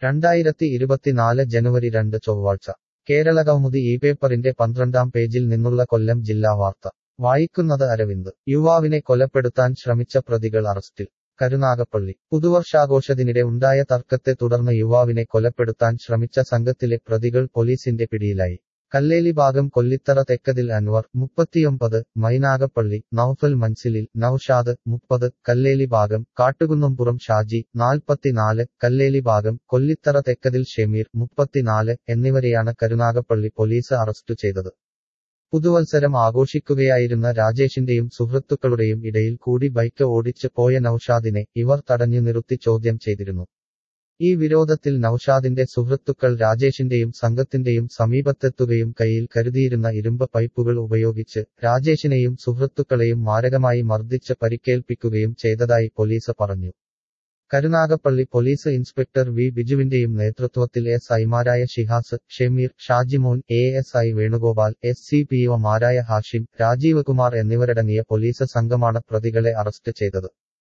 രണ്ടായിരത്തി ഇരുപത്തിനാല് ജനുവരി രണ്ട് ചൊവ്വാഴ്ച കേരളകൗമുദി ഈ പേപ്പറിന്റെ പന്ത്രണ്ടാം പേജിൽ നിന്നുള്ള കൊല്ലം ജില്ലാ വാർത്ത വായിക്കുന്നത് അരവിന്ദ് യുവാവിനെ കൊലപ്പെടുത്താൻ ശ്രമിച്ച പ്രതികൾ അറസ്റ്റിൽ കരുനാഗപ്പള്ളി പുതുവർഷാഘോഷത്തിനിടെ ഉണ്ടായ തർക്കത്തെ തുടർന്ന് യുവാവിനെ കൊലപ്പെടുത്താൻ ശ്രമിച്ച സംഘത്തിലെ പ്രതികൾ പോലീസിന്റെ പിടിയിലായി കല്ലേലി ഭാഗം കൊല്ലിത്തറ തെക്കതിൽ അൻവർ മുപ്പത്തിയൊമ്പത് മൈനാഗപ്പള്ളി നൌഫൽ മൻസിലിൽ നൌഷാദ് മുപ്പത് കല്ലേലി ഭാഗം കാട്ടുകുന്നംപുറം ഷാജി നാൽപ്പത്തിനാല് കല്ലേലി ഭാഗം കൊല്ലിത്തറ തെക്കതിൽ ഷെമീർ മുപ്പത്തിനാല് എന്നിവരെയാണ് കരുനാഗപ്പള്ളി പോലീസ് അറസ്റ്റു ചെയ്തത് പുതുവത്സരം ആഘോഷിക്കുകയായിരുന്ന രാജേഷിന്റെയും സുഹൃത്തുക്കളുടെയും ഇടയിൽ കൂടി ബൈക്ക് ഓടിച്ച് പോയ നൌഷാദിനെ ഇവർ തടഞ്ഞു നിർത്തി ചോദ്യം ചെയ്തിരുന്നു ഈ വിരോധത്തിൽ നൌഷാദിന്റെ സുഹൃത്തുക്കൾ രാജേഷിന്റെയും സംഘത്തിന്റെയും സമീപത്തെത്തുകയും കയ്യിൽ കരുതിയിരുന്ന ഇരുമ്പ് പൈപ്പുകൾ ഉപയോഗിച്ച് രാജേഷിനെയും സുഹൃത്തുക്കളെയും മാരകമായി മർദ്ദിച്ച് പരിക്കേൽപ്പിക്കുകയും ചെയ്തതായി പോലീസ് പറഞ്ഞു കരുനാഗപ്പള്ളി പോലീസ് ഇൻസ്പെക്ടർ വി ബിജുവിന്റെയും നേതൃത്വത്തിൽ എസ് ഐമാരായ Shihas Shemeer Shajimon A S I Venugopal S C P ഒമാരായ ഹാഷിം രാജീവ് കുമാർ എന്നിവരടങ്ങിയ പോലീസ് സംഘമാണ് പ്രതികളെ അറസ്റ്റ് ചെയ്തത്